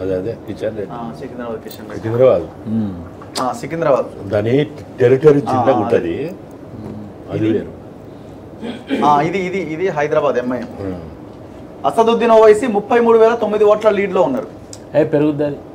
అదే అదే కిషన్ రెడ్డి ఆ, సికింద్రాబాద్ కిషన్ రెడ్డి సికింద్రాబాద్ ఉమ్. ఆ, సికింద్రాబాద్ దాని టెరిటరీ చిన్నగా ఆ, ఉంటుంది అది వేరు ఆ, ఇది ఇది ఇది హైదరాబాద్ ఎంఐఎం ఉమ్. అసదుద్దీన్ ఓవైసీ ముప్పై మూడు వేల తొమ్మిది ఓట్ల లీడ్ లో ఉన్నారు ఏ పెరుగుద్ది అది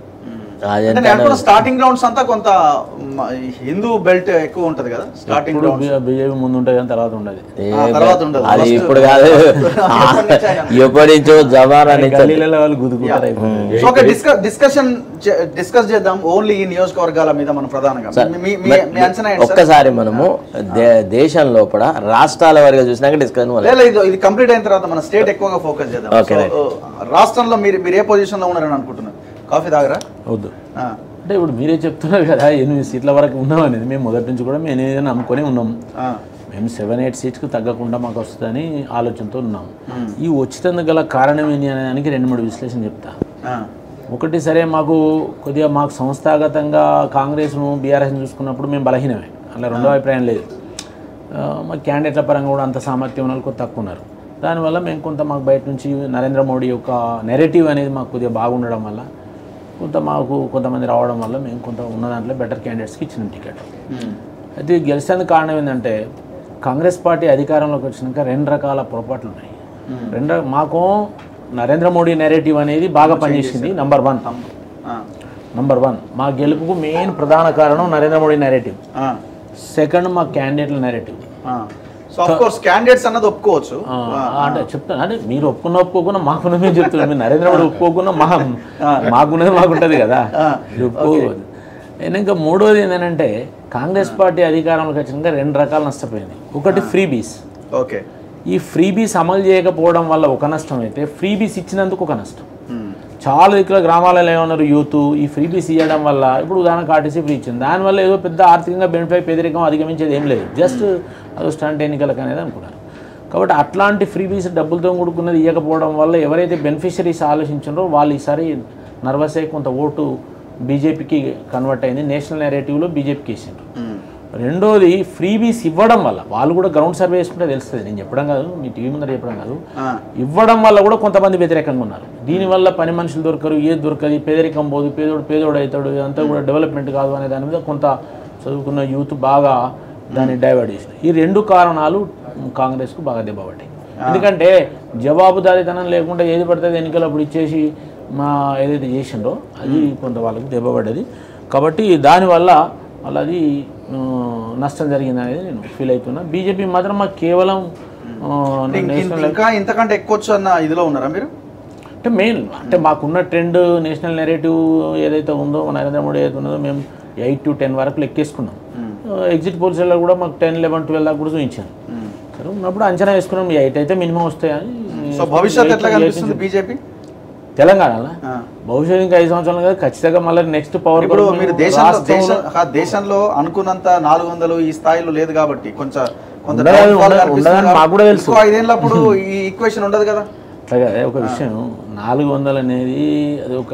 అంటే అదంతా నేను అనుకున్న స్టార్టింగ్ గ్రౌండ్స్ అంతా కొంత మ, హిందూ బెల్ట్ ఎక్కువ ఉంటది కదా స్టార్టింగ్ ఇప్పుడు గ్రౌండ్స్ బీజేపీ ముందు ఉంటుంది కానీ తర్వాత ఉండదు ఏ ఆ, తర్వాత ఉండదు. అది First- ఇప్పుడు కాదు ఎప్పటి నుంచి అయినా. ఎప్పటి నుంచో జమానా నుంచి గల్లీలలో వాళ్ళు గుద్దుకుంటారు అయిపోయింది. సో ఒక డిస్కస్ డిస్కషన్ డిస్కస్ చేద్దాం ఓన్లీ ఈ నియోజకవర్గాల మీద మనం ప్రధానంగా సార్, మీ- మీ- మీ మరి మీ అంచనా ఏంటి సార్? ఒక్కసారి మనము దే- దేశం లోపల రాష్ట్రాల వారిగా చూసినాక డిస్కషన్ లేదు, లేదు, ఇది కంప్లీట్ అయిన తర్వాత మన స్టేట్ ఎక్కువగా ఫోకస్ చేద్దాం Okay, సో, right. ఓ, రాష్ట్రంలో మీరు మీరు ఏ పొజిషన్ లో ఉన్నారని అనుకుంటున్నారు కాఫీ తాగరా వద్దు ఆ, అంటే ఇప్పుడు మీరే చెప్తున్నారు కదా ఎనిమిది సీట్ల వరకు ఉన్నాం అనేది మేము మొదటి నుంచి కూడా మేము ఎనిమిది నమ్ముకొని ఉన్నాం ఆ, మేము సెవెన్ ఎయిట్ సీట్స్కి తగ్గకుండా మాకు వస్తుందని ఆలోచనతో ఉన్నాం ఈ వచ్చినందుకు గల కారణం ఏంటి అనే దానికి రెండు మూడు విశ్లేషణ చెప్తా ఆ, ఒకటి సరే మాకు కొద్దిగా మాకు సంస్థాగతంగా కాంగ్రెస్ను బీఆర్ఎస్ని చూసుకున్నప్పుడు మేము బలహీనమే అలా రెండో అభిప్రాయం లేదు ఆ, మా క్యాండిడేట్ల పరంగా కూడా అంత సామర్థ్యం ఉన్న వాళ్ళు కొంత తక్కువ ఉన్నారు దానివల్ల మేము కొంత మాకు బయట నుంచి నరేంద్ర మోడీ యొక్క నెరేటివ్ అనేది మాకు కొద్దిగా బాగుండడం వల్ల కొంత మాకు కొంతమంది రావడం వల్ల మేము కొంత ఉన్న దాంట్లో బెటర్ క్యాండిడేట్స్కి ఇచ్చినాం టికెట్ ఉమ్, అయితే ఇది గెలిచేందుకు కారణం ఏంటంటే కాంగ్రెస్ పార్టీ అధికారంలోకి వచ్చినాక రెండు రకాల పొరపాట్లు ఉన్నాయి రెండు ర- మాకు నరేంద్ర మోడీ నెరేటివ్ అనేది బాగా పనిచేసింది నంబర్ వన్ ఆ, నంబర్ వన్ మా గెలుపుకు మెయిన్ ప్రధాన కారణం నరేంద్ర మోడీ నెరేటివ్ ఆ, సెకండ్ మా క్యాండిడేట్ల నెరేటివ్ ఆ. సో ఆఫ్ కోర్స్ క్యాండిడేట్స్ అన్నది ఒప్పుకోవచ్చు అంటే చెప్తాను అంటే మీరు ఒప్పుకున్న ఒప్పుకోకుండా మాకున్నది మేము చెప్తున్నాం మీరు నరేంద్ర మోడీ ఒప్పుకోకుండా మా మాకున్నది మాకుంటుంది కదా మీరు ఒప్పుకోవద్దు నేను ఇంకా మూడోది ఏంటంటే కాంగ్రెస్ పార్టీ అధికారంలోకి వచ్చినాక రెండు రకాలు నష్టపోయింది ఒకటి ఫ్రీబీస్ ఓకే ఈ ఫ్రీబీస్ అమలు చేయకపోవడం వల్ల ఒక నష్టం అయితే ఫ్రీబీస్ ఇచ్చినందుకు ఒక నష్టం ఉమ్, చాలా దిక్కుల గ్రామాలలో ఏమన్నారు యూత్ ఈ ఫ్రీబీస్ ఇవ్వడం వల్ల ఇప్పుడు ఉదాహరణకు ఆర్టీసీ ఫ్రీ ఇచ్చింది దానివల్ల ఏదో పెద్ద ఆర్థికంగా బెనిఫిట్ పేదరికం అధిగమించేది ఏం లేదు జస్ట్ అదో స్టంట్ ఎన్నికలకు అనేది అనుకున్నారు కాబట్టి అట్లాంటి ఫ్రీబీస్ డబ్బులతో కూడుకున్నది ఇవ్వకపోవడం వల్ల ఎవరైతే బెనిఫిషరీస్ ఆలోచించారో వాళ్ళు ఈసారి నర్వస్ అయ్యి కొంత ఓటు బీజేపీకి కన్వర్ట్ అయింది నేషనల్ నెరేటివ్లో బీజేపీకి వేసిండ్రు ఉమ్, రెండోది ఫ్రీబీస్ ఇవ్వడం వల్ల వాళ్ళు కూడా గ్రౌండ్ సర్వే చేసుకుంటే తెలుస్తుంది నేను చెప్పడం కాదు మీ టీవీ ముందర చెప్పడం కాదు ఆ, ఇవ్వడం వల్ల కూడా కొంతమంది వ్యతిరేకంగా ఉన్నారు దీనివల్ల పని మనుషులు దొరకరు ఏది దొరకదు పేదరికం పోదు పేదోడు పేదోడు అవుతాడు ఇదంతా కూడా డెవలప్మెంట్ కాదు అనే దాని మీద కొంత చదువుకున్న యూత్ బాగా దాన్ని డైవర్ట్ చేసిన ఈ రెండు కారణాలు కాంగ్రెస్కు బాగా దెబ్బపడ్డాయి ఎందుకంటే జవాబుదారీతనం లేకుండా ఏది పడుతుంది ఎన్నికలప్పుడు ఇచ్చేసి మా ఏదైతే చేసిండో అది కొంత వాళ్ళకి దెబ్బపడ్డది కాబట్టి దానివల్ల వాళ్ళది ఆ, నష్టం జరిగింది అనేది నేను ఫీల్ అవుతున్నా బీజేపీ మాత్రం మాకు కేవలం ఆ, ఇంక- ఇంక- నేషనల్ ఇంకా ఇంతకంటే ఎక్కువచ్చు అన్న ఇదిలో ఉన్నారా మీరు అంటే మెయిన్ అంటే మాకున్న ట్రెండ్ నేషనల్ నెరేటివ్ ఏదైతే ఉందో మన నరేంద్ర మోడీ ఏదైతే ఉన్నదో మేము ఎయిట్ టు టెన్ వరకు లెక్కేసుకున్నాం ఎగ్జిట్ పోల్స్లో కూడా మాకు టెన్ లెవెన్ ట్వెల్వ్ దాకా కూడా చూపించాను ఉమ్. సరే ఉన్నప్పుడు అంచనా వేసుకున్నాం ఎయిట్ అయితే మినిమం వస్తాయని సో భవిష్యత్ ఎట్లా Eight- కనిపిస్తుంది eight బీజేపీ తెలంగాణలో భవిష్యత్తు ఇంకా ఐదు సంవత్సరాలు కదా ఖచ్చితంగా మళ్ళీ నెక్స్ట్ పవర్ ఇప్పుడు మీరు దేశంలో దేశం ఆ దేశంలో అనుకున్నంత నాలుగు వందలు ఈ స్థాయిలో లేదు కాబట్టి కొంచెం కొంత ఉండదు, downfall ఉండదు, కనిపిస్తుంది ఉండదని మాకు కూడా తెలుసు. ఇంకో ఐదేళ్ళప్పుడు ఈ ఈక్వేషన్ ఉండదు కదా అట్లాగే ఒక విషయం నాలుగు వందలు అనేది అది ఒక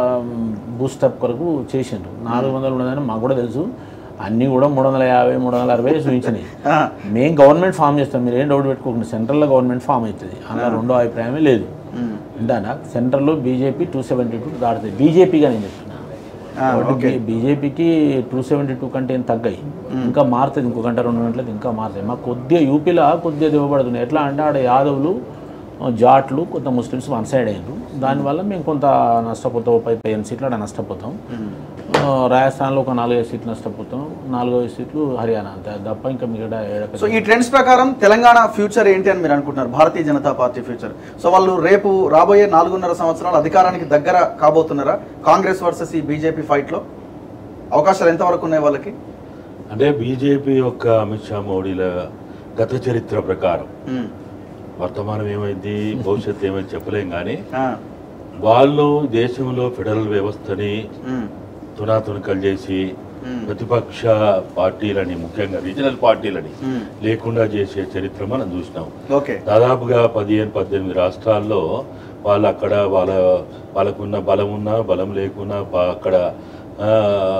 బూస్టప్ కొరకు చేసిండ్రు నాలుగు వందలు ఉన్నదని మాకు కూడా తెలుసు అన్నీ కూడా మూడు వందల యాభై మూడు వందల అరవై చూపించినాయి ఆ, మేము గవర్నమెంట్ ఫామ్ చేస్తాం మీరు ఏం డౌట్ పెట్టుకోకుండా సెంట్రల్లో గవర్నమెంట్ ఫామ్ అవుతుంది అలా రెండో అభిప్రాయమే లేదు ఉమ్, వింటానా సెంట్రల్లో బీజేపీ టూ సెవెంటీ టూ దాడుతుంది బీజేపీగా నేను చెప్తున్నా ఆ, ఓకే బీజేపీకి టూ సెవెంటీ టూ కంటే ఏం తగ్గాయి ఇంకా మారుతుంది ఇంకో గంట రెండు గంటలకు ఇంకా మారుతాయి మాకు కొద్దిగా యూపీలో కొద్దిగా దివ్వబడుతుంది ఎట్లా అంటే ఆడ యాదవులు జాట్లు కొంత ముస్లిమ్స్ వన్ సైడ్ అయ్యారు దానివల్ల మేము కొంత నష్టపోతాం పై పదిహేను సీట్లు ఆడ నష్టపోతాం ఆ, రాజస్థాన్లో ఒక నాలుగైదు సీట్లు నష్టపోతాం నాలుగైదు సీట్లు హర్యానా అంతే అది తప్ప ఇంకా మిగతా ఏడ సో ఈ ట్రెండ్స్ ప్రకారం తెలంగాణ ఫ్యూచర్ ఏంటి అని మీరు అనుకుంటున్నారు భారతీయ జనతా పార్టీ ఫ్యూచర్ సో వాళ్ళు రేపు రాబోయే నాలుగున్నర సంవత్సరాలు అధికారానికి దగ్గర కాబోతున్నారా కాంగ్రెస్ వర్సెస్ ఈ బీజేపీ ఫైట్ లో అవకాశాలు ఎంతవరకు ఉన్నాయి వాళ్ళకి అంటే బీజేపీ యొక్క అమిత్ షా మోడీల గత చరిత్ర ప్రకారం ఉమ్, వర్తమానం ఏమైంది భవిష్యత్తు ఏమైంది చెప్పలేం కానీ ఆ, వాళ్ళు దేశంలో ఫెడరల్ వ్యవస్థని ఉమ్, తునాతునకలు చేసి ఉమ్, ప్రతిపక్ష పార్టీలని ముఖ్యంగా రీజనల్ పార్టీలని ఉమ్, లేకుండా చేసే చరిత్ర మనం చూసినాం ఓకే దాదాపుగా పదిహేను పద్దెనిమిది రాష్ట్రాల్లో వాళ్ళు అక్కడ వాళ్ళ వాళ్ళకున్న బలం ఉన్నా బలం లేకున్నా పా- అక్కడ ఆ,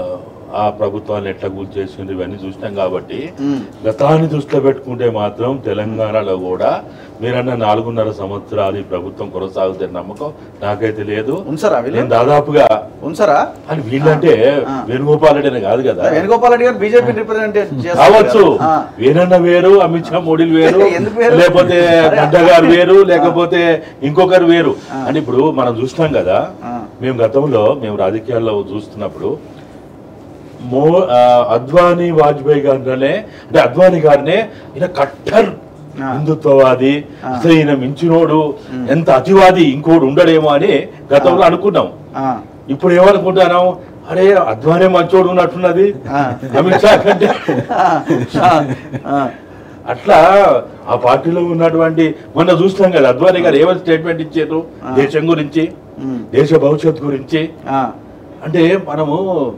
ఆ ప్రభుత్వాన్ని ఎట్లా కూల్చేసింది ఇవన్నీ చూసినాం కాబట్టి మ్మ్. గతాన్ని దృష్టిలో పెట్టుకుంటే మాత్రం తెలంగాణలో కూడా మీరన్న నాలుగున్నర సంవత్సరాలు ఈ ప్రభుత్వం కొనసాగుతున్న నమ్మకం నాకైతే లేదు ఉంచరా వీళ్ళు నేను దాదాపుగా ఉంచరా అని వీళ్ళంటే ఆ. వేణుగోపాల్ రెడ్డి అని కాదు కదా వేణుగోపాల్ రెడ్డి గారు బీజేపీ రిప్రజెంటేట్ కావచ్చు వీరన్న వేరు అమిత్ షా మోడీలు వేరు ఎందుకు వేరు? లేకపోతే నడ్డా గారు వేరు లేకపోతే ఇంకొకరు వేరు అని ఇప్పుడు మనం చూసినాం కదా ఆ. మేము గతంలో మేము రాజకీయాల్లో చూస్తున్నప్పుడు మో ఆ, అద్వానీ వాజ్పేయి గారినే అంటే అద్వానీ గారినే ఈయన కట్టర్ ఆ. హిందుత్వవాది అసలు ఈయన మించినోడు ఎంత అతివాది ఇంకోడు ఉండడేమో అని గతంలో అనుకున్నాం ఇప్పుడు ఏమనుకుంటున్నాం అరే అద్వానే మంచోడు ఉన్నట్టున్నది ఆ. అమిత్ షా కంటే అట్లా ఆ పార్టీలో ఉన్నటువంటి మొన్న చూసినాం కదా అద్వానీ గారు ఏమైనా స్టేట్మెంట్ ఇచ్చారు దేశం గురించి దేశ భవిష్యత్తు గురించి అంటే మనము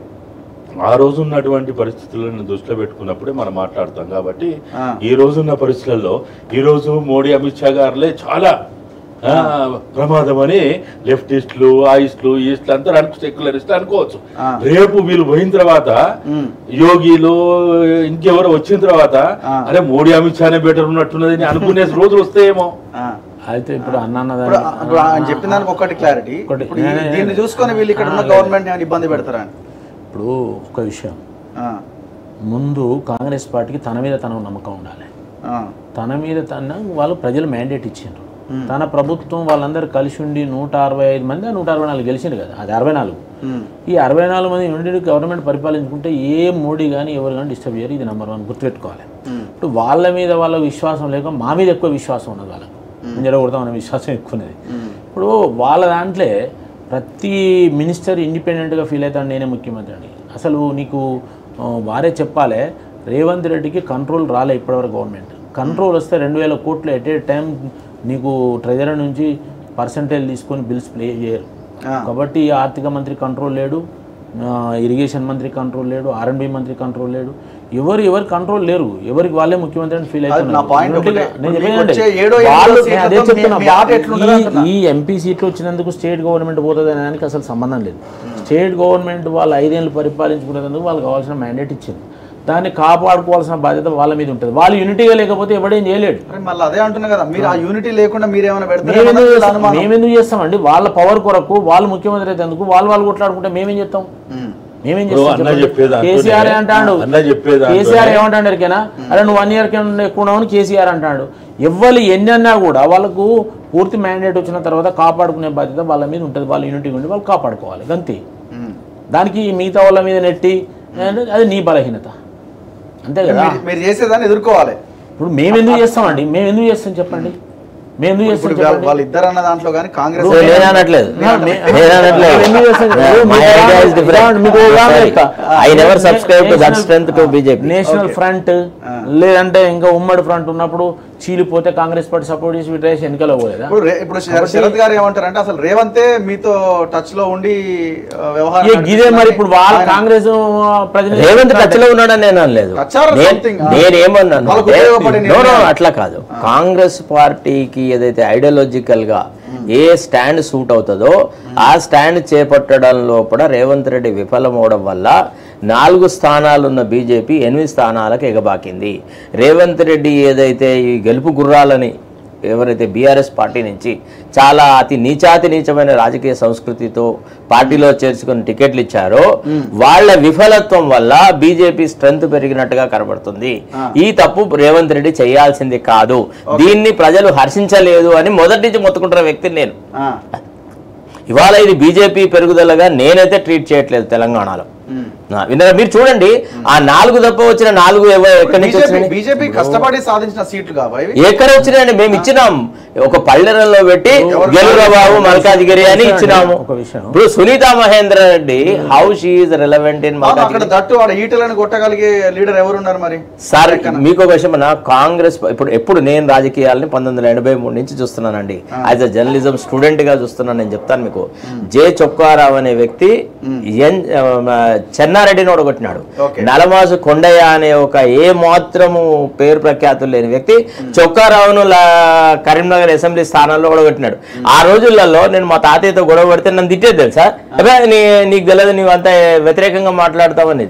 ఆ రోజు ఉన్నటువంటి పరిస్థితులను దృష్టిలో పెట్టుకున్నప్పుడే మనం మాట్లాడతాం కాబట్టి ఆ. ఈ రోజున్న పరిస్థితుల్లో ఈ రోజు మోడీ అమిత్ షా గారులే చాలా ఆ, ప్రమాదం అని లెఫ్టిస్టులు ఆయిస్టులు ఈస్టులు అంతా అనుకు సెక్యులరిస్టులు అనుకోవచ్చు ఆ. రేపు వీళ్ళు పోయిన తర్వాత ఉమ్. యోగిలు ఇంకెవరో వచ్చిన తర్వాత ఆ. అరే మోడీ అమిత్ షానే బెటర్ ఉన్నట్టున్నది అని అనుకునే రోజులు వస్తాయేమో అయితే ఇప్పుడు అన్న ఇప్పుడు ఇప్పుడు ఆయన చెప్పిన దానికి ఒకటి క్లారిటీ ఒకటి. ఇప్పుడు ఈ- నేనే- దీన్ని చూసుకొని వీళ్ళు ఇక్కడ ఉన్న ఆ, గవర్నమెంట్ ఏమైనా ఇబ్బంది పెడతారా అని ఇప్పుడు ఒక విషయం ఆ, ముందు కాంగ్రెస్ పార్టీకి తన మీద తన నమ్మకం ఉండాలి ఆ, తన మీద తన వాళ్ళు ప్రజలు మ్యాండేట్ ఇచ్చిండ్రు తన ప్రభుత్వం వాళ్ళందరూ కలిసి ఉండి నూట అరవై ఐదు మంది నూట అరవై నాలుగు గెలిచిండు కదా అది అరవై నాలుగు ఉమ్, ఈ అరవై నాలుగు మంది యూనిట్ గవర్నమెంట్ పరిపాలించుకుంటే ఏ మోడీ కానీ ఎవరు కానీ డిస్టర్బ్ చేయరు ఇది నెంబర్ వన్ గుర్తుపెట్టుకోవాలి ఉమ్, ఇప్పుడు వాళ్ళ మీద వాళ్ళ విశ్వాసం లేక మా మీద ఎక్కువ విశ్వాసం ఉన్నది వాళ్ళకు మేము జరగకూడదాం అనే విశ్వాసం ఎక్కువ ఉన్నది ఉమ్, ఇప్పుడు వాళ్ళ దాంట్లో ప్రతి మినిస్టర్ ఇండిపెండెంట్గా ఫీల్ అవుతాడు నేనే ముఖ్యమంత్రి అని అసలు నీకు ఆ, వారే చెప్పాలి రేవంత్ రెడ్డికి కంట్రోల్ రాలే ఇప్పటివరకు గవర్నమెంట్ కంట్రోల్ వస్తే రెండు వేల కోట్లు ఎట్ ఏ టైం నీకు ట్రెజరీ నుంచి పర్సంటేజ్ తీసుకొని బిల్స్ ప్లే చేయరు ఆ. కాబట్టి ఆర్థిక మంత్రి కంట్రోల్ లేడు ఆ, ఇరిగేషన్ మంత్రి కంట్రోల్ లేడు ఆర్ఎండ్బి మంత్రి కంట్రోల్ లేడు ఎవరు ఎవరు కంట్రోల్ లేరు ఎవరికి వాళ్ళే ముఖ్యమంత్రి అని ఫీల్ అది నా point ఒకటే. నేను ఇప్పుడు మీకు చెప్పేదండి, వచ్చే ఏడో ఎనిమిదో వాళ్ళు సీట్లతో నేను అదే మీ- చెప్తున్నా. మీ ఆట ఎట్లుంటది ఈ- అంటున్నా. ఈ ఎంపీ సీట్లు వచ్చినందుకు స్టేట్ గవర్నమెంట్ పోతుంది అనే దానికి అసలు సంబంధం లేదు స్టేట్ గవర్నమెంట్ వాళ్ళు ఐదేళ్ళు పరిపాలించుకునేందుకు వాళ్ళకి కావాల్సిన మ్యాండేట్ ఇచ్చింది దాన్ని కాపాడుకోవాల్సిన బాధ్యత వాళ్ళ మీద ఉంటుంది వాళ్ళు యూనిటీగా లేకపోతే ఎవడేం చేయలేడు అరే మళ్ళీ అదే అంటున్నా కదా మీరు ఆ యూనిటీ లేకుండా మీరు ఏమైనా మేమెందుకు పెడతారు చేస్తాం మేమెందుకు చేస్తామండి వాళ్ళ పవర్ కొరకు వాళ్ళు ముఖ్యమంత్రి అయితే ఎందుకు వాళ్ళు వాళ్ళు కొట్లాడుకుంటే మేమేం చేస్తాం మేమేం ఇప్పుడు చేస్తాం అన్న చెప్పండి? చెప్పేది అంటూనే- కేసీఆర్ అంటాడు అన్న చెప్పేది అంటూనే- కేసీఆర్ ఏమంటాడు ఎరికేనా అరే నువ్వు వన్ ఇయర్ కింద ఎక్కువ ఉన్నావు అని కేసీఆర్ అంటాడు ఎవ్వరు ఎన్ని అన్నా కూడా వాళ్ళకు పూర్తి మ్యాండేట్ వచ్చిన తర్వాత కాపాడుకునే బాధ్యత వాళ్ళ మీద ఉంటుంది వాళ్ళ యూనిటీ ఉండి వాళ్ళు కాపాడుకోవాలి అంతే దానికి మిగతా వాళ్ళ మీద నెట్టి అంటే అది నీ బలహీనత అంతే కదా మీరు చేసేదాన్ని ఎదుర్కోవాలి ఇప్పుడు మేము ఎందుకు చేస్తామండి మేము ఎందుకు చేస్తాం చెప్పండి మేము ఎందుకు చేస్తాం ఇప్పుడు చెప్పండి వాళ్ళు ఇద్దరు అన్న దాంట్లో కానీ కాంగ్రెస్ సో నేను అనట్లేదు మే- నేను అనట్లేదు ఎందుకు చేస్తాం? ఇప్పుడు My మీకు idea is ఉదాహరణ- different. మీకు ఉదాహరణ Sorry. చెప్తా. I never నే- subscribe to that national- strength to BJP. National Okay. Front లేదంటే ఇంకా ఉమ్మడి ఫ్రంట్ ఉన్నప్పుడు చీలిపోతే కాంగ్రెస్ పార్టీ సపోర్ట్ చేసి విట్రేసి ఎన్నికలో పోలేదా ఇప్పుడు రే- ఇప్పుడు శర- శరత్ గారు ఏమంటారంటే అసలు రేవంతే మీతో టచ్ లో ఉండి ఆ, వ్యవహారం ఏ గిదే మరి ఇప్పుడు వాళ్ళ ఆయన- కాంగ్రెస్ ప్రతినిధి రేవంత్ టచ్ లో ఉన్నాడని నేను అనలేదు Touch or నేను- something. నేనేమన్నాను వాళ్ళకు అంటే, ఉపయోగపడే no, no, నిర్ణయాలు. అట్లా కాదు కాంగ్రెస్ పార్టీకి ఏదైతే ఐడియాలజికల్ గా ఏ స్టాండ్ సూట్ అవుతుందో ఆ స్టాండ్ చేపట్టడం లోపల రేవంత్ రెడ్డి విఫలమవడం వల్ల నాలుగు స్థానాలు ఉన్న బీజేపీ ఎనిమిది స్థానాలకు ఎగబాకింది రేవంత్ రెడ్డి ఏదైతే ఈ గెలుపు గుర్రాలని ఎవరైతే బీఆర్ఎస్ పార్టీ నుంచి చాలా అతి నీచాతి నీచమైన రాజకీయ సంస్కృతితో పార్టీలో చేర్చుకుని టికెట్లు ఇచ్చారో వాళ్ళ విఫలత్వం వల్ల బీజేపీ స్ట్రెంత్ పెరిగినట్టుగా కనబడుతుంది ఈ తప్పు రేవంత్ రెడ్డి చేయాల్సింది కాదు దీన్ని ప్రజలు హర్షించలేదు అని మొదటి నుంచి మొత్తుకుంటున్న వ్యక్తిని నేను ఆ, ఇవాళ ఇది బీజేపీ పెరుగుదలగా నేనైతే ట్రీట్ చేయట్లేదు తెలంగాణలో ఉమ్. నా- విన్నారా మీరు చూడండి ఆ నాలుగు తప్ప వచ్చిన నాలుగు ఎవ- ఎక్కడి నుంచి బీజేపీ వచ్చినాయి బీజేపీ కష్టపడి సాధించిన సీట్లు కావా ఇవి ఎక్కడ వచ్చినాయండి మేము ఇచ్చినాం ఒక పల్లెరంలో పెట్టి గెలురా బాబు మల్కాజ్గిరి అని ఇచ్చినాము ఒక విషయం. ఇప్పుడు Sunitha Mahendra Reddy how she relevant in అవును, అక్కడ మల్కాజ్గిరి దట్టు ఆడ ఈటలను కొట్టగలిగే లీడర్ ఎవరు ఉన్నారు మరి సార్ మీకు ఒక విషయం అన్న కాంగ్రెస్ ఇప్పుడు ఎప్పుడు నేను రాజకీయాలని పంతొమ్మిది వందల ఎనభై మూడు నుంచి చూస్తున్నానండి యాజ్ అ జర్నలిజం స్టూడెంట్ గా చూస్తున్నాను నేను చెప్తాను మీకు జే చొక్కారావు అనే వ్యక్తి ఎన్ ఆ, చెన్నారెడ్డిని ఓడగొట్టినాడు Okay. నలమాసు కొండయ్య అనే ఒక ఏ మాత్రము పేరు ప్రఖ్యాతులు లేని వ్యక్తి చొక్కారావును లా- కరీంనగర్ అసెంబ్లీ స్థానాల్లో ఓడగొట్టినాడు ఆ రోజులలో నేను మా తాతయ్యతో గొడవ పడితే నన్ను తిట్టేది తెలుసా అబ్బే నీ నీకు తెలియదు నీవు అంతా వ్యతిరేకంగా మాట్లాడతావు అనేది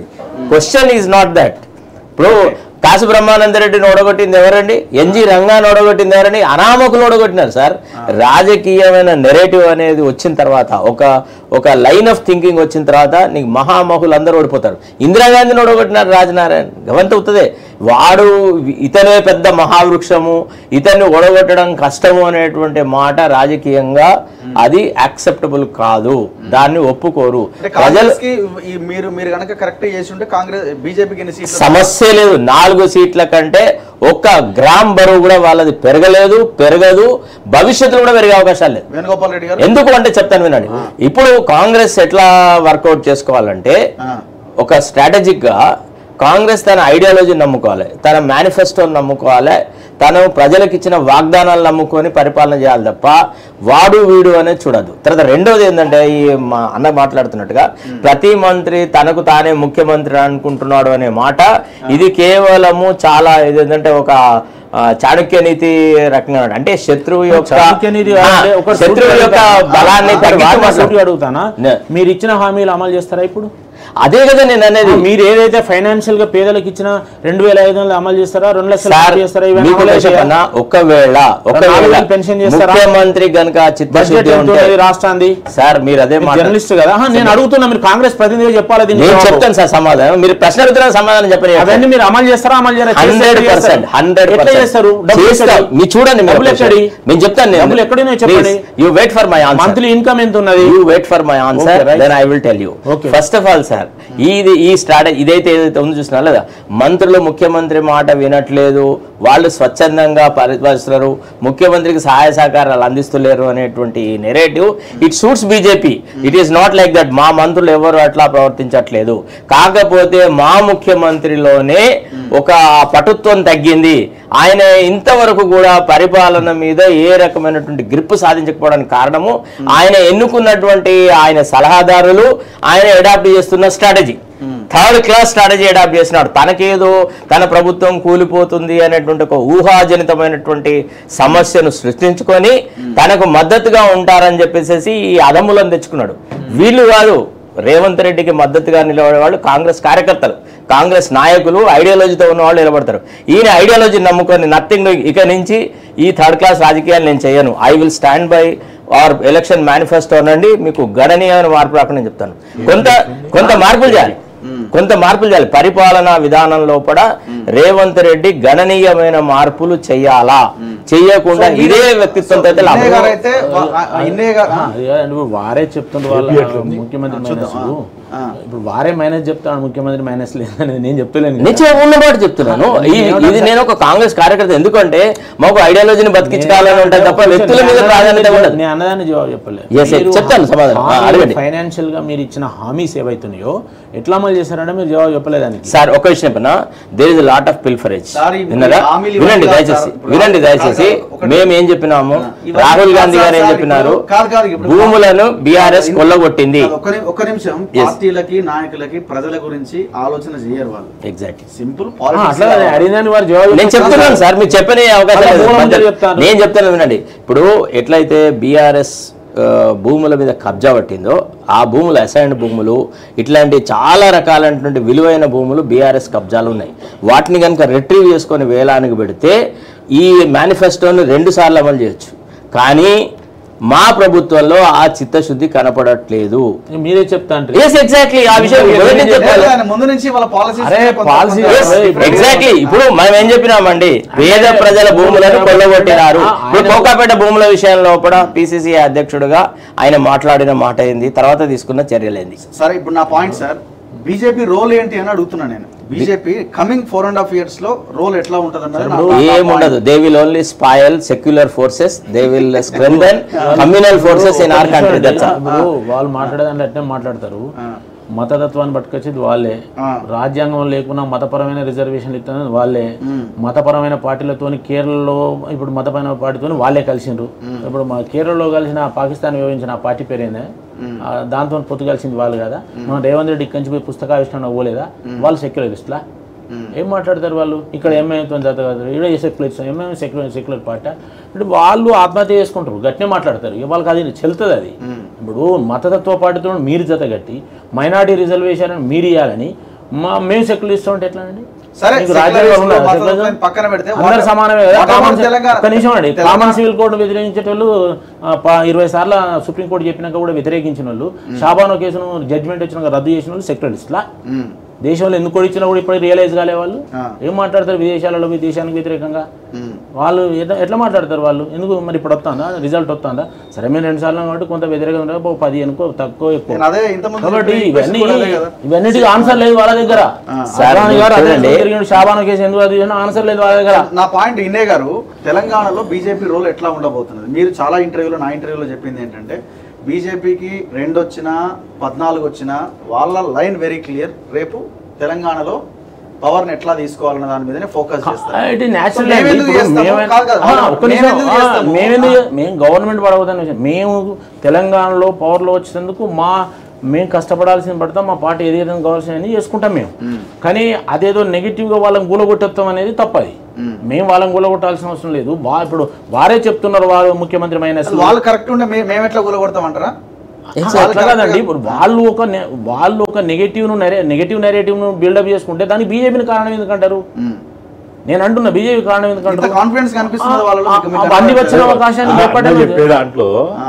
క్వశ్చన్ ఈజ్ నాట్ దట్ ఇప్పుడు కాసు బ్రహ్మానంద రెడ్డిని ఓడగొట్టింది ఎవరండి ఎన్జి రంగాన్ని ఓడగొట్టింది ఎవరండి అనామకులు ఓడగొట్టినారు సార్ రాజకీయమైన నెరేటివ్ అనేది వచ్చిన తర్వాత ఒక ఒక లైన్ ఆఫ్ థింకింగ్ వచ్చిన తర్వాత నీకు మహామహులు అందరూ ఓడిపోతారు ఇందిరాగాంధీని ఓడగొట్టినారు రాజనారాయణ గవంత అవుతుంది వాడు ఇతనే పెద్ద మహావృక్షము ఇతన్ని ఓడగొట్టడం కష్టము అనేటువంటి మాట రాజకీయంగా అది యాక్సెప్టబుల్ కాదు దాన్ని ఒప్పుకోరు అంటే ప్రజలు కాంగ్రెస్ కి ఈ మీరు మీరు కనుక కరెక్ట్ చేసి ఉంటే కాంగ్రెస్ బీజేపీకి ఎన్ని సీట్లు సమస్య లేదు నాలుగు సీట్ల కంటే ఒక్క గ్రామ్ బరువు కూడా వాళ్ళది పెరగలేదు పెరగదు భవిష్యత్తులో కూడా పెరిగే అవకాశాలు లేదు వేణుగోపాల్ రెడ్డి గారు ఎందుకు అంటే చెప్తాను వినండి ఇప్పుడు కాంగ్రెస్ ఎట్లా వర్కౌట్ చేసుకోవాలంటే ఆ. ఒక స్ట్రాటజిక్ గా కాంగ్రెస్ తన ఐడియాలజీని నమ్ముకోవాలి తన మేనిఫెస్టోని నమ్ముకోవాలి తను ప్రజలకు ఇచ్చిన వాగ్దానాలు నమ్ముకొని పరిపాలన చేయాలి తప్ప వాడు వీడు అనేది చూడదు తర్వాత రెండోది ఏంటంటే ఈ మా అన్న మాట్లాడుతున్నట్టుగా ప్రతి మంత్రి తనకు తానే ముఖ్యమంత్రి అనుకుంటున్నాడు అనే మాట ఇది కేవలము చాలా ఇది ఏంటంటే ఒక ఆ, చాణక్య నీతి రకంగా ఉన్నాడు. అంటే శత్రువు యొక్క చాణక్య నీతి ఆ, అంటే ఒక శత్రువు సూటి యొక్క అడుగుతా- బలాన్ని ఆ, తగ్గించుకుంటాడు. ఒక సూటి అడుగుతానా నే. మీరు ఇచ్చిన హామీలు అమలు చేస్తారా ఇప్పుడు అదే కదా నేను అనేది మీరు ఏదైతే ఫైనాన్షియల్ గా పేదలకు ఇచ్చిన రెండు వేల ఐదు వందలు అమలు చేస్తారా రెండు లక్షలు సార్ అమలు చేస్తారా ఇవన్నీ మీకు అమలు చేయాలా? చెప్పన్నా ఒకవేళ ఒకవేళ నాలుగు వేలు పెన్షన్ చేస్తారా? ముఖ్యమంత్రి గనక బడ్జెట్ చిత్తశుద్ధి ఎంత ఉంటే ఉన్నది రాష్ట్రాంది సార్ మీరు అదే మాట జర్నలిస్ట్ కదా ఆహా, నేను అడుగుతున్నా మీరు కాంగ్రెస్ ప్రతినిధిగా చెప్పాలి దీనికి నేను జవాబు. చెప్తాను సార్ సమాధానం మీరు ప్రశ్న అడుగుతున్న సమాధానం చెప్పండి అవన్నీ మీరు అమలు చేస్తారా అమలు చేయరా చేస్తే హండ్రెడ్ ఎట్లా పర్సెంట్ చేస్తారు? హండ్రెడ్ ఎట్లా చేస్తారు డబ్బులు ఎక్కడి? మీరు చూడండి మీరు డబ్బులు ఎక్కడి? నేను చెప్తాను డబ్బులు ఎక్కడున్నాయో చెప్పండి. You wait for my answer monthly income ఎంత ఉన్నది you wait for my answer Okay, right. Then I will tell you Okay. First of all sir ఇది ఈ స్ట్రాటజీ ఇదైతే ఏదైతే ఉందో చూసినా లేదా మంత్రులు ముఖ్యమంత్రి మాట వినట్లేదు వాళ్ళు స్వచ్ఛందంగా పరిపాలిస్తున్నారు ముఖ్యమంత్రికి సహాయ సహకారాలు అందిస్తలేరు అనేటువంటి narrative it suits BJP it is not like that మా మంత్రులు ఎవరు అట్లా ప్రవర్తించట్లేదు కాకపోతే మా ముఖ్యమంత్రిలోనే ఒక పటుత్వం తగ్గింది ఆయన ఇంతవరకు కూడా పరిపాలన మీద ఏ రకమైనటువంటి గ్రిప్ సాధించకపోవడానికి కారణము ఆయన ఎన్నుకున్నటువంటి ఆయన సలహాదారులు ఆయన అడాప్ట్ చేస్తున్న strategy third class strategy adapt చేసినాడు తనకేదో తన ప్రభుత్వం కూలిపోతుంది అనేటువంటి ఒక ఊహాజనితమైనటువంటి సమస్యను సృష్టించుకొని తనకు మద్దతుగా ఉంటారని చెప్పేసి ఈ అదములను తెచ్చుకున్నాడు వీళ్ళు కాదు రేవంత్ రెడ్డికి మద్దతుగా నిలబడే వాళ్ళు కాంగ్రెస్ కార్యకర్తలు కాంగ్రెస్ నాయకులు ఐడియాలజీతో ఉన్న వాళ్ళు నిలబడతారు ఈయన ఐడియాలజీ నమ్ముకొని నథింగ్ ఇక నుంచి ఈ థర్డ్ క్లాస్ రాజకీయాలు నేను చేయను I will stand by our election manifesto అనండి మీకు గణనీయమైన మార్పు రాకుండా నేను చెప్తాను కొంత కొంత మార్పులు చేయాలి కొంత మార్పులు చేయాలి పరిపాలనా విధానం లోపల రేవంత్ రెడ్డి గణనీయమైన మార్పులు చెయ్యాలా చెయ్యకుండా ఇదే వ్యక్తిత్వంతో అయితే ఇన్నయ్య గారు లాభం అయితే వా- ఆ- ఆ ఇన్నయ్య గారు ఆ, అది కాదండి, ఇప్పుడు వారే చెప్తుండ్రు వాళ్ళ ముఖ్యమంత్రి మైనస్ ఇప్పుడు వారే మైనస్ చెప్తాను ముఖ్యమంత్రి మైనస్ లేదని నేను చెప్తలేను కదా. నిజం ఉన్నమాట చెప్తున్నాను ఈ- ఇది నేను ఒక కాంగ్రెస్ కార్యకర్త ఎందుకంటే మాకు ఐడియాలజీని బతికించుకోవాలని ఉంటుంది తప్ప వ్యక్తుల మీద ప్రాధాన్యత ఉండదు నేను అన్నదాన్ని జవాబు చెప్పలేదు Yes, yes. చెప్తాను సమాధానం. ఆ, అడగండి. ఫైనాన్షియల్ గా మీరు ఇచ్చిన హామీస్ ఏవైతున్నాయో ఎట్లా అమలు చేశారంటే మీరు జవాబు చెప్పలేదానికి సార్ ఒక విషయం చెప్పిన there is lot of pilferage sir, ఈ విన్నారా హామీలు వినండి ఇవ్వాలి దయచేసి సార్. ఇప్పుడు వినండి కాదు, దయచేసి కాదు, ఒకటి- మేము ఏం చెప్పినాము ఇవన్నీ రాహుల్ కాదు గాంధీ సార్, గారు ఏం సార్, చెప్పినారు ఇప్పుడు- కాదు, కాదు, ఇప్పుడు- భూములను బీఆర్ఎస్ ఇప్పుడు- కొల్లగొట్టింది కాదు, ఒక్క ని- ఒక్క నిమిషం Yes. పార్టీలకి నాయకులకి ప్రజల గురించి ఆలోచన చేయరు వాళ్ళు ఎగ్జాక్ట్లీ సింపుల్ ఆ, అట్లా పాలిటిక్స్ అడిగినాన్ని వారు జవాబు నేను చెప్పారు. చెప్తున్నాను సార్ మీకు చెప్పనే అవకాశం అలా లేదు మూలం మధ్య- చెప్తాను. నేను చెప్తాను వినండి ఇప్పుడు ఎట్లయితే బీఆర్ఎస్ భూముల మీద కబ్జా పట్టిందో ఆ భూములు అసైన్డ్ భూములు ఇట్లాంటి చాలా రకాలైనటువంటి విలువైన భూములు బీఆర్ఎస్ కబ్జాలు ఉన్నాయి వాటిని కనుక రిట్రీవ్ చేసుకొని వేలానికి పెడితే ఈ మేనిఫెస్టోని రెండు సార్లు అమలు చేయొచ్చు కానీ మా ప్రభుత్వంలో ఆ చిత్తశుద్ధి కనపడట్లేదు మీరే చెప్తా అంటే ఎస్ ఎగ్జాక్ట్లీ ఆ విషయం ఎవరికి చెప్పాలి ముందు నుంచి వాళ్ళ పాలసీ అరే, policy- ఎగ్జాక్ట్లీ ఇప్పుడు మనం ఏం చెప్పినామండి పేద ప్రజల భూములను కొల్లగొట్టినారు ఇప్పుడు కోకాపేట భూముల విషయంలో కూడా పిసిసి అధ్యక్షుడుగా ఆయన మాట్లాడిన మాట ఏంది తర్వాత తీసుకున్న చర్యలేంది సరే ఇప్పుడు నా పాయింట్ సార్ బీజేపీ రోల్ ఏంటి అని అడుగుతున్నా నేను BJP coming four and half years లో రోల్ ఎట్లా ఉంటది అన్నది నా- నా- నా ఏముండదు they will only spoil secular forces they will strengthen communal forces in our country that's ఇప్పుడు వాళ్ళు మాట్లాడేదాంటే అట్నే మాట్లాడతారు మతతత్వాన్ని పట్టుకొచ్చేది వాళ్ళే ఆ. రాజ్యాంగం లేకుండా మతపరమైన రిజర్వేషన్లు ఇస్తున్నది వాళ్ళే మతపరమైన పార్టీలతో కేరళలో ఇప్పుడు మతపరమైన పార్టీతో వాళ్ళే కలిసిండ్రు ఇప్పుడు మా కేరళలో కలిసిన పాకిస్తాన్ వివరించిన ఆ పార్టీ పేరేందే ఆ, దాంతో పొత్తు కలిసింది వాళ్ళు కదా మన రేవంత్ రెడ్డి ఇక్కడి నుంచి పోయి పుస్తకావిష్కరణ పోలేదా వాళ్ళు సెక్యులరిస్ట్లా ఏం మాట్లాడతారు వాళ్ళు ఇక్కడ ఎంఐతో జత కాదు ఇక్కడ secular MI secular secular party అంటే వాళ్ళు ఆత్మహత్య చేసుకుంటారు గట్టినే మాట్లాడతారు ఇక వాళ్ళకి అది చెల్తుంది అది ఇప్పుడు మతతత్వ పార్టీతో మీరు జత కట్టి మైనార్టీ రిజర్వేషన్ అని మీరు ఇవ్వాలని మా మేము సెక్యులర్ ఇస్తాం అంటే ఎట్లా అండి సరే, మీకు secularists రాజ్యాంగం ఉన్నదా? మతాలను సెక్యులరిజం? పక్కన పెడితే అందరు what- సమానమే కదా what about కామన్ తెలంగాణ? ఒక్క నిమిషం అండి తెలంగాణ- కామన్ సివిల్ కోడ్ వ్యతిరేకించేటోళ్ళు ఆ, ప- ఇరవై సార్లు సుప్రీంకోర్టు చెప్పినాక కూడా వ్యతిరేకించిన వాళ్ళు షాబానో కేసును జడ్జిమెంట్ వచ్చినాక రద్దు చేసిన వాళ్ళు సెక్యులరిస్ట్లా మ్మ్. దేశంలో ఎందుకు కొడిచ్చినా కూడా ఇప్పుడు రియలైజ్ కాలే వాళ్ళు ఆ. ఏం మాట్లాడతారు విదేశాలలో పోయి దేశానికి వ్యతిరేకంగా మ్మ్. వాళ్ళు ఎట్లా ఎట్లా మాట్లాడతారు వాళ్ళు ఎందుకు మరి ఇప్పుడు వస్తుందా రిజల్ట్ వస్తుందా సరే మేము రెండు సార్లు కాబట్టి కొంత వ్యతిరేకం ఉంటే ఓ పది అనుకో తక్కువ ఎక్కువ నేను అదే ఇంతకుముందు కాబట్టి చెప్పిన ఇవన్నీ question కూడా అదే కదా. ఇవన్నిటికీ ఆన్సర్ లేదు వాళ్ళ దగ్గర సార్, అద్వానీ గారు అదే చూడండి. తిరిగిండు, షాబాను కేసు ఎందుకు అది ఆన్సర్ లేదు వాళ్ళ దగ్గర నా పాయింట్ ఇన్నే గారు తెలంగాణలో బీజేపీ రోల్ ఎట్లా ఉండబోతున్నది మీరు చాలా ఇంటర్వ్యూలో నా ఇంటర్వ్యూలో చెప్పింది ఏంటంటే బీజేపీకి రెండు వచ్చినా పద్నాలుగు వచ్చినా వాళ్ళ లైన్ వెరీ క్లియర్ రేపు తెలంగాణలో పవర్ ఎట్లా తీసుకోవాలన్న దాని మీదనే ఫోకస్ చేస్తారు ఇది సో న్యాచురల్ మేము ఎందుకు చేస్తాము? కాదు కాదు. మేము ఎందుకు చేస్తాము? మేమెందుకు మేము గవర్నమెంట్ పడవద్దని విషయం. మేము తెలంగాణలో పవర్లో వచ్చేందుకు మా మేము కష్టపడాల్సింది పడతాం మా పార్టీ ఏదైతే కావాల్సిన చేసుకుంటాం మేము కానీ అదేదో నెగిటివ్గా వాళ్ళని గూలగొట్టేస్తాం అనేది తప్పది మేము వాళ్ళని గూలగొట్టాల్సిన అవసరం లేదు వా ఇప్పుడు వారే చెప్తున్నారు వారు ముఖ్యమంత్రి మైనస్ అసలు వాళ్ళు కరెక్ట్ ఉంటే మే- మేము ఎట్లా కూలగొడతామంటారా అట్లా కాదండి ఇప్పుడు వాళ్ళు ఒక నె- వాళ్ళు ఒక నెగటివ్ ను నెగటివ్ నెరేటివ్ ను బిల్డప్ చేసుకుంటే దానికి బీజేపీని కారణం ఎందుకంటారు మ్మ్. నేను అంటున్నా బీజేపీ కారణం ఇంత ఎందుకంటారు కాన్ఫిడెన్స్ కనిపిస్తుంది వాళ్ళలో మీకు- మీకు అవన్నీ వచ్చిన కనబడట్లేదా? అవకాశాన్ని అన్న చెప్పడం చెప్పే దాంట్లో ఆ.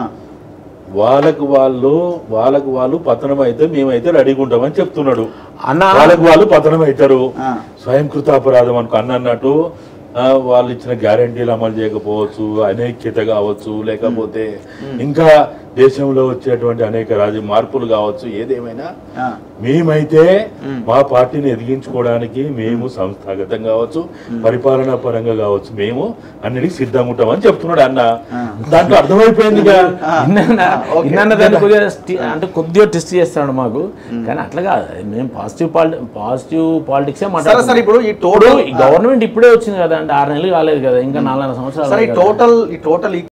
వాళ్ళకు వాళ్ళు వాళ్ళకు వాళ్ళు పతనం అయితే మేమైతే రెడీగా ఉంటామని చెప్తున్నాడు అన్న వాళ్ళకు వాళ్ళు పతనం అవుతారు ఆ. స్వయం కృత అపరాధం అనుకో అన్న అన్నట్టు ఆ, వాళ్ళు ఇచ్చిన గ్యారంటీలు అమలు చేయకపోవచ్చు అనైక్యత కావచ్చు లేకపోతే ఇంకా దేశంలో వచ్చేటువంటి అనేక రాజ మార్పులు కావచ్చు ఏదేమైనా ఆ. మేమైతే మా పార్టీని ఎదిగించుకోవడానికి మేము సంస్థాగతం కావచ్చు పరిపాలనా పరంగా కావచ్చు మేము అన్నిటికీ సిద్ధంగా ఉంటామని చెప్తున్నాడు అన్న దాంట్లో అర్థమైపోయిందిగా ఇన్న- ఓకే. ఇన్న దాన్ని కొద్దిగా sti- అంటే కొద్దిగా టెస్ట్ చేస్తాడు మాకు కానీ అట్లా కాదు మేము పాజిటివ్ పాలిటి పాజిటివ్ పాలిటిక్సే సరే మాట్లాడుతున్నాం సరే ఇప్పుడు ఈ ఇప్పుడు టోటల్ ఈ గవర్నమెంట్ ఇప్పుడే వచ్చింది కదా అంటే ఆరు నెలలు కాలేదు కదా ఇంకా నాలుగు సంవత్సరాలు సరే ఈ కదా. టోటల్ ఈ టోటల్